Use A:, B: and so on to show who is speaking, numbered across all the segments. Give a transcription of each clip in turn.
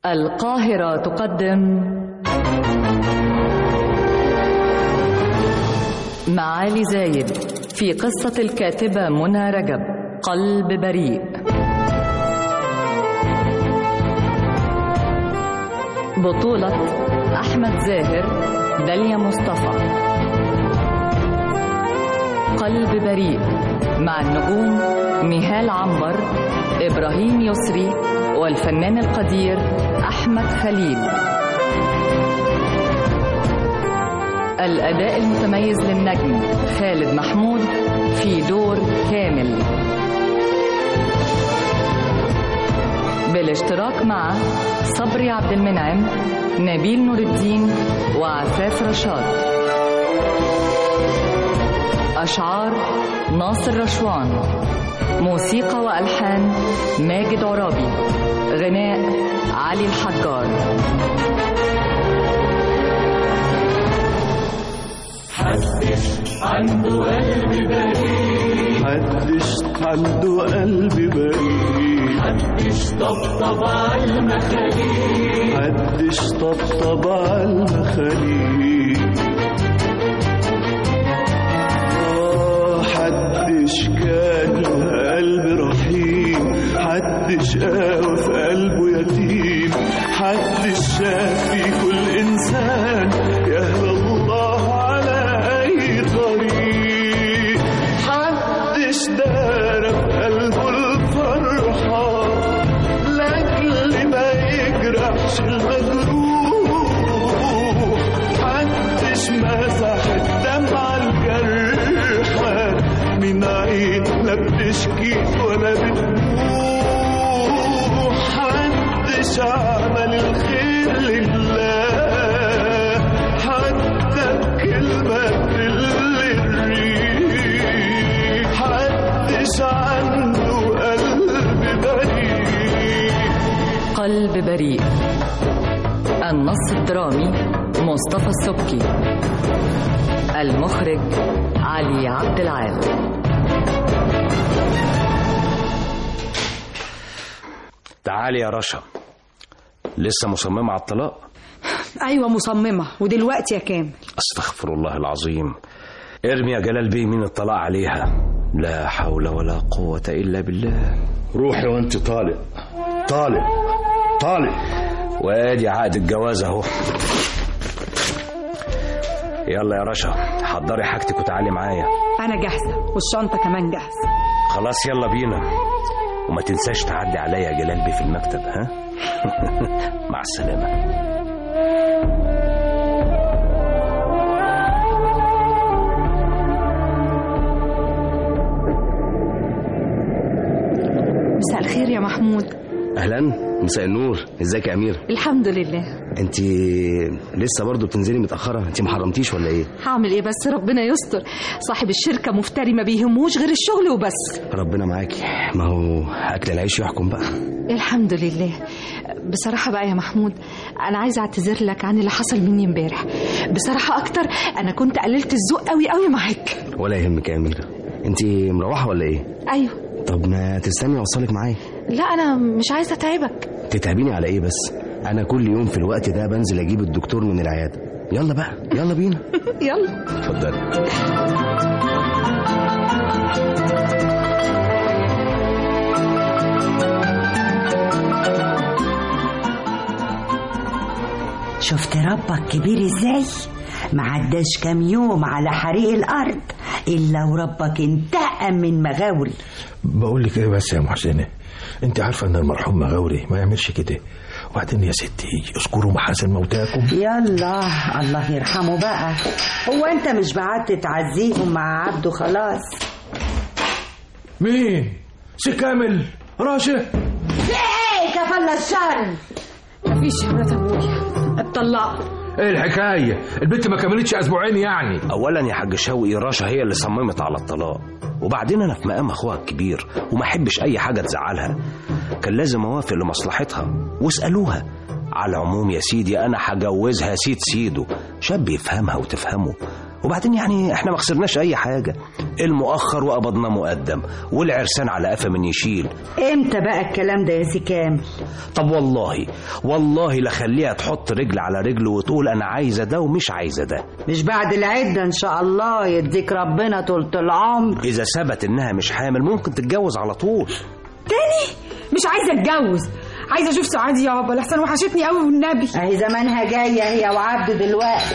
A: القاهرة تقدم معالي زايد في قصة الكاتبة منى رجب قلب بريء بطولة أحمد زاهر داليا مصطفى قلب بريء مع النجوم نهال عنبر إبراهيم يسري والفنان القدير أحمد خليل الأداء المتميز للنجم خالد محمود في دور كامل بالاشتراك مع صبري عبد المنعم نبيل نور الدين وعفاف رشاد أشعار ناصر رشوان موسيقى وألحان ماجد عرابي غناء علي الحجار
B: حدش عنده قلب بريء
C: محدش عنده قلب بريء
B: حدش طبطب على المخاليق
C: محدش طبطب على المخاليق آه، حدش كان له قلب رحيم حدش قاوى في قلبه يتيم حدش شاف في كل انسان يهدى الله على اي طريق حدش دار في قلبه الفرحه لاجل ما يجرحش المجروح محدش مسح الدمعة الجرحى من عين لا بتشكي ولا بتبوح محدش عمل الخير لله حتى بكلمة تل الريح محدش عنده قلب بريء
A: قلب بريء النص الدرامي مصطفى السبكي المخرج علي عبد العال
D: تعالي يا رشا لسه مصممة على الطلاق
E: ايوه مصممه ودلوقتي يا كامل
D: استغفر الله العظيم ارمي يا جلال بيه مين الطلاق عليها لا حول ولا قوة إلا بالله
F: روحي وانت طالق طالق طالق
D: وادي عقد الجواز اهو يلا يا رشا حضري حاجتك وتعالي معايا
E: انا جاهزه والشنطه كمان جاهزه
D: خلاص يلا بينا وما تنساش تعدي عليا يا جلال بيه في المكتب ها مع السلامة
E: مساء الخير يا محمود
G: اهلا مساء النور ازيك يا امير
E: الحمد لله
G: انت لسه برضو بتنزلي متاخره انت ما حرمتيش ولا ايه
E: هعمل ايه بس ربنا يستر صاحب الشركه مفتري ما بيهموش غير الشغل وبس
G: ربنا معاكي ما هو اكل العيش يحكم بقى
E: الحمد لله بصراحة بقى يا محمود أنا عايزة أعتذر لك عن اللي حصل مني امبارح بصراحة أكتر أنا كنت قللت الذوق قوي قوي معاك
G: ولا يهمك يا امير انت مروحه ولا ايه
E: أيوه
G: طب ما تستني اوصلك معايا
E: لا أنا مش عايزة أتعبك
G: تتعبيني على ايه بس انا كل يوم في الوقت ده بنزل اجيب الدكتور من العياده يلا بقى يلا بينا
E: يلا
G: اتفضلي
H: شفت ربك كبير ازاي معداش كام يوم على حريق الارض الا وربك انتقم من مغاول
F: بقول لك ايه بس يا محسنه انت عارفه ان المرحوم مغاوري ما يعملش كده وبعدين يا ستي اذكروا محاسن موتاكم
H: يلا الله يرحمه بقى هو انت مش بعت تعزيهم مع عبده خلاص
F: مين سي كامل راشد
H: ايه كفل الشر
E: مفيش يا ولاد أبويا اتطلقت
I: ايه الحكايه البنت ما كملتش اسبوعين يعني
D: اولا يا حاج شوقي رشا هي اللي صممت على الطلاق وبعدين انا في مقام اخوها الكبير وما احبش اي حاجه تزعلها كان لازم اوافق لمصلحتها واسالوها على العموم يا سيدي انا هجوزها سيد سيده شاب يفهمها وتفهمه وبعدين يعني احنا ما خسرناش اي حاجه المؤخر وقبضنا مقدم والعرسان على قفا من يشيل
H: امتى بقى الكلام ده يا سي كامل
D: طب والله والله لخليها تحط رجل على رجل وتقول انا عايزه ده ومش عايزه ده
H: مش بعد العدة ان شاء الله يديك ربنا طولة العمر
D: اذا ثبت انها مش حامل ممكن تتجوز على طول
J: تاني مش عايزه اتجوز عايزه اشوف سعاد يابا لحسن وحشتني قوي والنبي
H: اهي زمانها جاية هي وعبد دلوقتي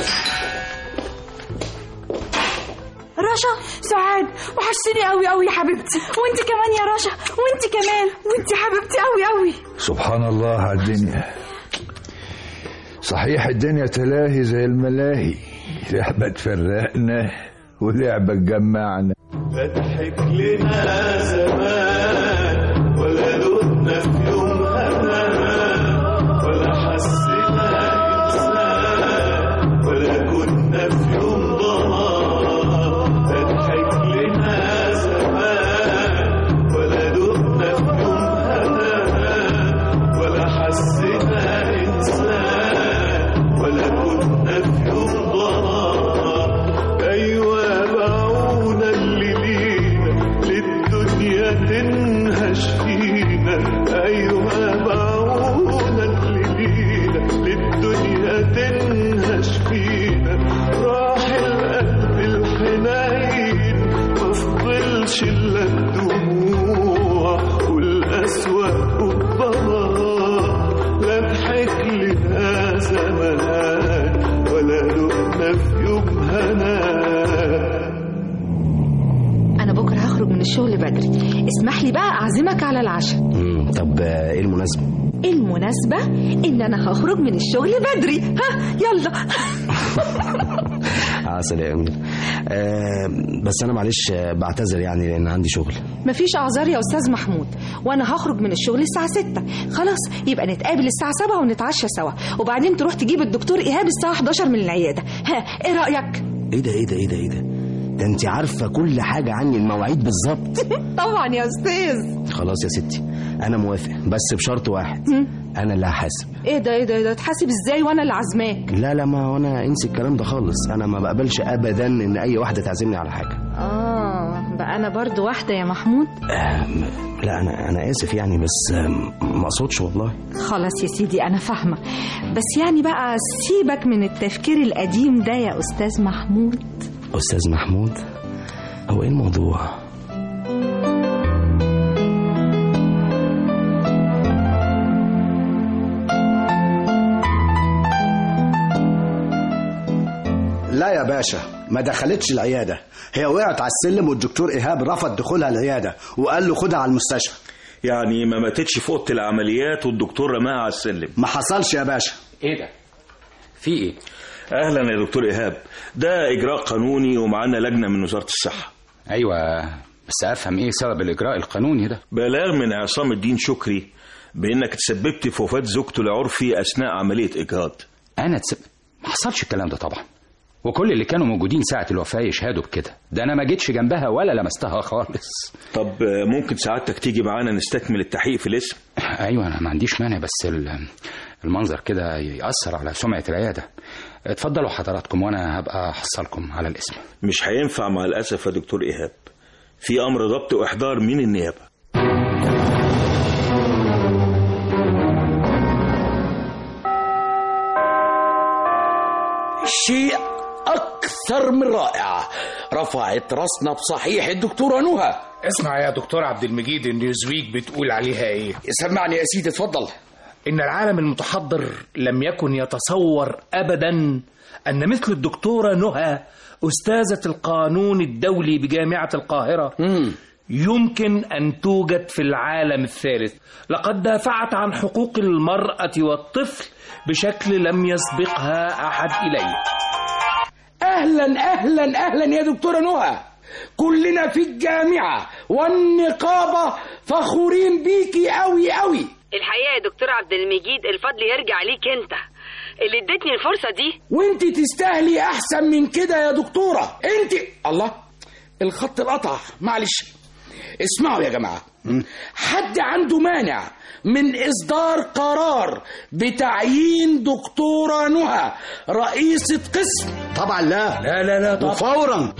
J: رشا سعاد وحشتني قوي قوي يا حبيبتي وانت كمان يا رشا وانت كمان وانت حبيبتي قوي قوي
K: سبحان الله على الدنيا صحيح الدنيا تلاهي زي الملاهي لعبة تفرقنا ولعبة تجمعنا
C: فتحك لنا زمان ولا دقنا في يوم هنا ولا حسينا إنسان ولا كنا في يوم ضمان فتحك لنا زمان ولا دقنا في يوم هنا ولا حسينا إنسان ولا كنا في يوم ضمان أيوة باعونا اللي لينا للدنيا تنهش فينا أيوة باعونا اللي لينا للدنيا تنهش فينا راح القلب الحنين ما فضلش إلا الدموع والأسوأ والضمان لا ضحك لنا زمان ولا دقنا في يوم هنا
E: انا بكره هخرج من الشغل بدري اسمح لي بقى اعزمك على العشاء
G: مم، طب آه، ايه المناسبة
E: المناسبة ان انا هخرج من الشغل بدري ها يلا
G: عسل يا امير آه بس انا معلش آه، بعتذر يعني لان عندي شغل
E: مفيش اعذار يا استاذ محمود وانا هخرج من الشغل الساعة 6 خلاص يبقى نتقابل الساعة 7 ونتعشى سوا وبعدين تروح تجيب الدكتور ايهاب الساعة 11 من العيادة ها ايه رأيك
G: ايه ده ايه ده ايه ده ايه ده ده انت عارفه كل حاجه عني المواعيد بالظبط
E: طبعا يا استاذ
G: خلاص يا ستي انا موافق بس بشرط واحد انا اللي هحاسب
E: ايه ده ايه ده ايه ده تحاسب ازاي وانا اللي عازماك
G: لا لا ما هو انا انسي الكلام ده خالص انا ما بقبلش ابدا ان اي واحده تعزمني على حاجه
E: اه بقى انا برضو واحدة يا محمود
G: آه م- لا انا انا اسف يعني بس آه، ما اقصدش والله
E: خلاص يا سيدي انا فاهمة بس يعني بقى سيبك من التفكير القديم ده يا استاذ محمود
G: استاذ محمود هو ايه الموضوع
L: لا يا باشا ما دخلتش العيادة هي وقعت على السلم والدكتور إيهاب رفض دخولها العيادة وقال له خدها على المستشفى
M: يعني ما ماتتش في اوضه العمليات والدكتور رماها على السلم
L: ما حصلش يا باشا
N: ايه ده في ايه
M: اهلا يا دكتور ايهاب ده اجراء قانوني ومعانا لجنه من وزاره الصحه
N: ايوه بس افهم ايه سبب الاجراء القانوني ده
M: بلاغ من عصام الدين شكري بانك تسببت في وفاه زوجته العرفي اثناء عمليه اجهاض
N: انا تسب ما حصلش الكلام ده طبعا وكل اللي كانوا موجودين ساعة الوفاة يشهدوا بكده ده أنا ما جيتش جنبها ولا لمستها خالص
M: طب آه، ممكن سعادتك تيجي معانا نستكمل التحقيق في الاسم
N: أيوة أنا ما عنديش مانع بس ال- المنظر كده يأثر على سمعة العيادة اتفضلوا حضراتكم وأنا هبقى أحصلكم على الاسم
M: مش هينفع مع الاسف يا دكتور ايهاب في امر ضبط واحضار من النيابه
O: شيء أكثر من رائع رفعت راسنا بصحيح الدكتورة نهى
I: اسمع يا دكتور عبد المجيد النيوزويك بتقول عليها ايه
O: سمعني يا سيدي اتفضل
I: ان العالم المتحضر لم يكن يتصور ابدا ان مثل الدكتوره نهى استاذه القانون الدولي بجامعه القاهره يمكن ان توجد في العالم الثالث لقد دافعت عن حقوق المراه والطفل بشكل لم يسبقها احد اليه
O: أهلا أهلا أهلا يا دكتورة نهى كلنا في الجامعة والنقابة فخورين بيكي قوي قوي
P: الحقيقة يا دكتور عبد المجيد الفضل يرجع ليك انت اللي ادتني الفرصة دي
O: وانت تستاهلي احسن من كده يا دكتورة انت الله الخط القطع معلش اسمعوا يا جماعة حد عنده مانع من إصدار قرار بتعيين دكتورة نهى رئيسة قسم
L: طبعا لا
O: لا لا لا طبعا
L: وفورا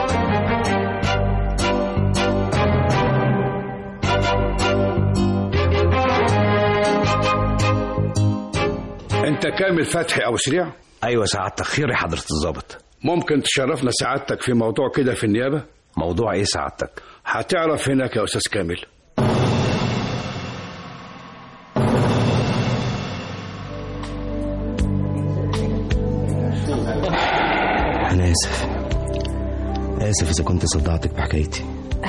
Q: انت كامل فتحي ابو سريع
D: ايوه سعادتك خير يا حضره الضابط
Q: ممكن تشرفنا سعادتك في موضوع كده في النيابه
D: موضوع ايه سعادتك
Q: هتعرف هناك يا استاذ كامل
G: انا اسف اسف اذا كنت صدعتك بحكايتي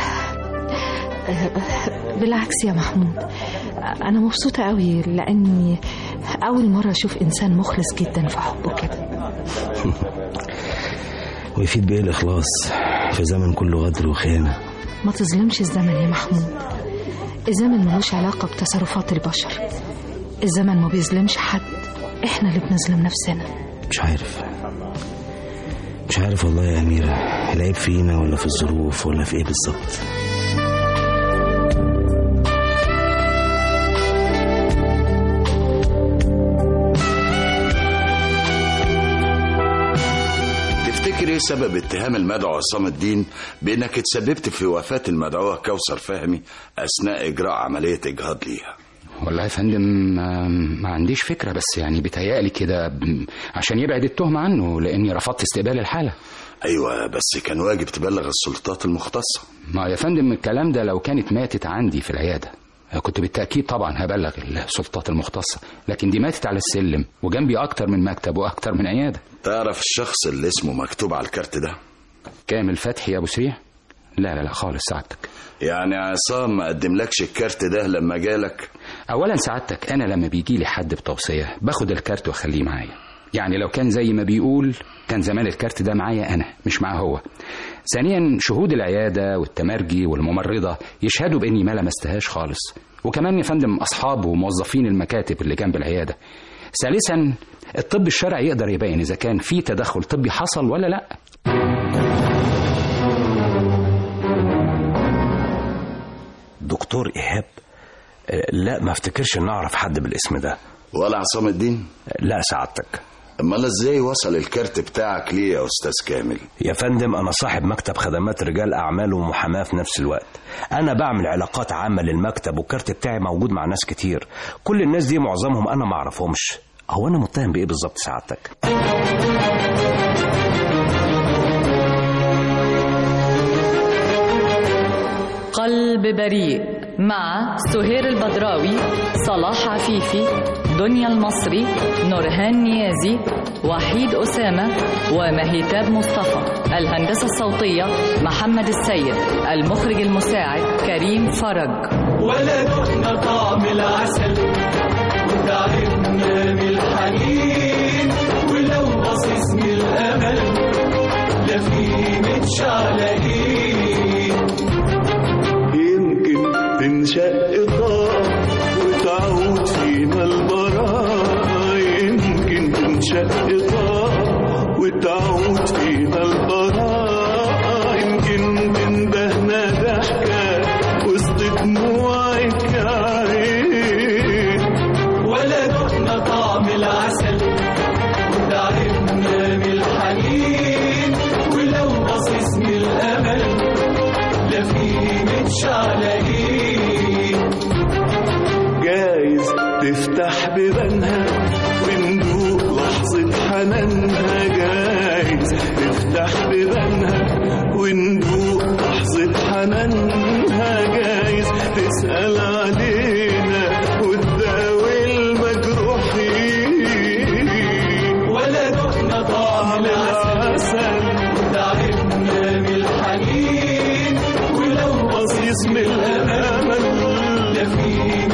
E: بالعكس يا محمود أنا مبسوطة قوي لأني أول مرة أشوف إنسان مخلص جدا في حبه كده
G: ويفيد بايه الاخلاص في زمن كله غدر وخيانه
E: ما تظلمش الزمن يا محمود الزمن ملوش علاقة بتصرفات البشر الزمن ما بيظلمش حد احنا اللي بنظلم نفسنا
G: مش عارف مش عارف والله يا أميرة العيب فينا ولا في الظروف ولا في إيه بالظبط
R: تفتكر ايه سبب اتهام المدعو عصام الدين بانك اتسببت في وفاة المدعوة كوثر فهمي اثناء اجراء عملية اجهاض ليها
N: والله يا فندم ما, ما عنديش فكرة بس يعني بيتهيألي كده ب- عشان يبعد التهمة عنه لأني رفضت استقبال الحالة
R: ايوه بس كان واجب تبلغ السلطات المختصة
N: ما يا فندم الكلام ده لو كانت ماتت عندي في العيادة كنت بالتأكيد طبعا هبلغ السلطات المختصة لكن دي ماتت على السلم وجنبي أكتر من مكتب وأكتر من عيادة
R: تعرف الشخص اللي اسمه مكتوب على الكارت ده
N: كامل فتحي يا أبو سريع لا لا لا خالص سعادتك
R: يعني عصام ما قدملكش الكارت ده لما جالك
N: اولا سعادتك انا لما بيجي لي حد بتوصيه باخد الكارت واخليه معايا يعني لو كان زي ما بيقول كان زمان الكارت ده معايا انا مش معاه هو ثانيا شهود العياده والتمرجي والممرضه يشهدوا باني ما لمستهاش خالص وكمان يا فندم اصحاب وموظفين المكاتب اللي جنب العياده ثالثا الطب الشرعي يقدر يبين اذا كان في تدخل طبي حصل ولا لا
D: دكتور ايهاب آه، لا ما افتكرش ان اعرف حد بالاسم ده
R: ولا عصام الدين
D: لا سعادتك
R: امال ازاي وصل الكارت بتاعك ليه يا استاذ كامل
D: يا فندم انا صاحب مكتب خدمات رجال اعمال ومحاماه في نفس الوقت انا بعمل علاقات عامه للمكتب والكارت بتاعي موجود مع ناس كتير كل الناس دي معظمهم انا ما اعرفهمش هو انا متهم بايه بالظبط سعادتك
A: قلب بريء مع سهير البدراوي صلاح عفيفي دنيا المصري نورهان نيازي وحيد أسامة ومهيتاب مصطفى الهندسة الصوتية محمد السيد المخرج المساعد كريم فرج
B: ولا دقنا طعم العسل وتعبنا من الحنين ولو بصيص من الامل لا في متشعلقين
C: يمكن تنشق طاق وتعود فينا البراءة يمكن تنشق طاق وتعود فينا البراءة يمكن تندهنا ضحكة وسط دموعك يا عين
B: ولا دقنا طعم العسل وتعبنا من الحنين ولو بصيص من الامل لا في متشعلقين
C: جايز تفتح بيبانها وندوق لحظة حنانها جايز تفتح بيبانها وندوق لحظة حنانها جايز تسأل علينا وتداوي المجروحين
B: ولا دقنا طعم العسل وتعبنا من الحنين ولو بصيص من الامل لا في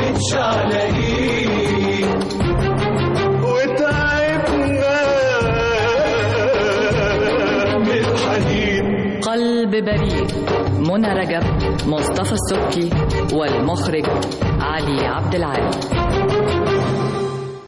B: متشعلقين
C: وتعبنا من الحنين
A: قلب بريء منى رجب مصطفى السكي والمخرج علي عبد العال